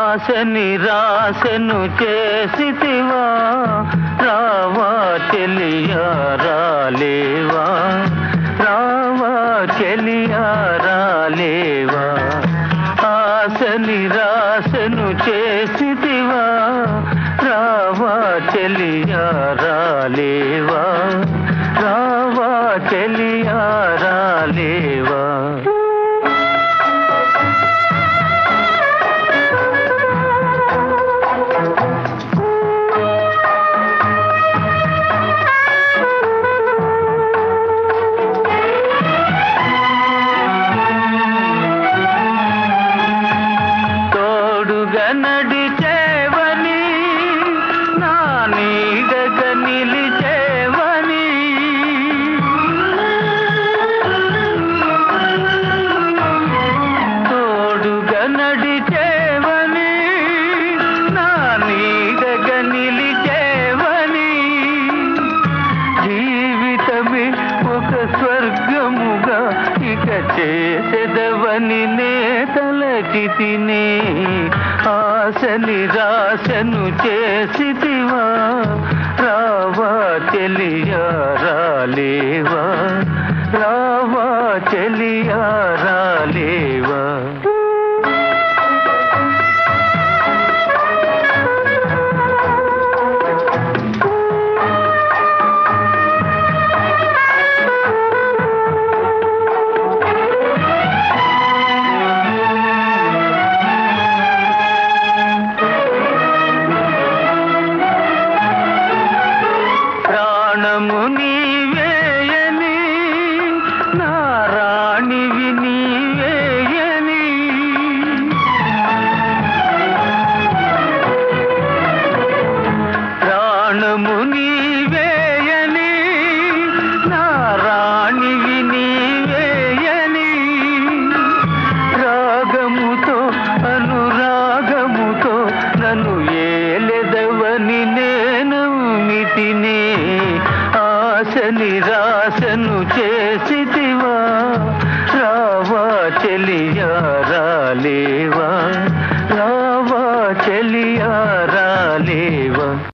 ఆశ నిరాశను చేసితివా రావా చెలియా రాలేవా రావా చెలియా రాలేవా ఆశ నిరాశను చేసితివా రావా చెలియా రాలేవా రావా చెలియా రాలేవా తోడుగా నడిచేవని నా నీడగా నిలిచేవని తోడుగా నడిచేవని నా నీడగా నిలిచేవని జీవితమే ఒక స్వర్గముగా ఇక చేసెదవని నే తలచితినే ఆశ నిరాశను చేసితివా రావా చెలియా రాలేవా రావా చెలియా రాలేవా ప్రాణము నీవేయని నా రాణివి నీవేయని ప్రాణము నీవేయని నా రాణివి నీవేయని రాగముతో అనురాగముతో నన్ను ఏలెదవని నేను మితినే ఆశ నిరాశను చేసితివా రావా చెలియా రాలేవా రావా చెలియా